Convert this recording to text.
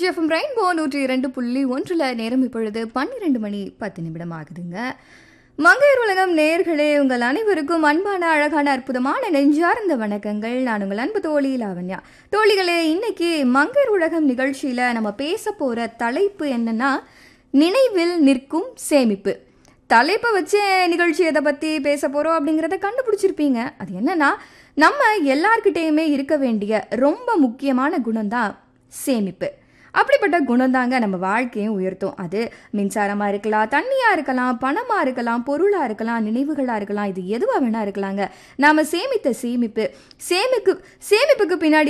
Trichy FM rainbow நூற்றி இரண்டு புள்ளி ஒன்றில் நேரம் இப்பொழுது பன்னிரெண்டு மணி பத்து நிமிடம் ஆகுதுங்க மங்கையர் உலகம் நேர்களே உங்கள் அனைவருக்கும் அன்பான அழகான அற்புதமான நெஞ்சார்ந்த வணக்கங்கள் நான் உங்கள் அன்பு தோழி லாவண்யா தோழிகளே இன்னைக்கு மங்கையர் உலகம் நிகழ்ச்சியில் நம்ம பேச போகிற தலைப்பு என்னன்னா நினைவில் நிற்கும் சேமிப்பு தலைப்பை வச்சு நிகழ்ச்சி எதை பற்றி பேச போகிறோம் அப்படிங்கிறத கண்டுபிடிச்சிருப்பீங்க அது என்னன்னா நம்ம எல்லார்கிட்டேயுமே இருக்க வேண்டிய ரொம்ப முக்கியமான குணம்தான் சேமிப்பு அப்படிப்பட்ட குணம் தாங்க நம்ம வாழ்க்கையும் உயர்த்தும் அது மின்சாரமாக இருக்கலாம் தண்ணியாக இருக்கலாம் பணமாக இருக்கலாம் பொருளாக இருக்கலாம் நினைவுகளாக இருக்கலாம் இது எதுவாக வேணா இருக்கலாங்க நாம் சேமித்த சேமிப்பு சேமிப்பு சேமிப்புக்கு பின்னாடி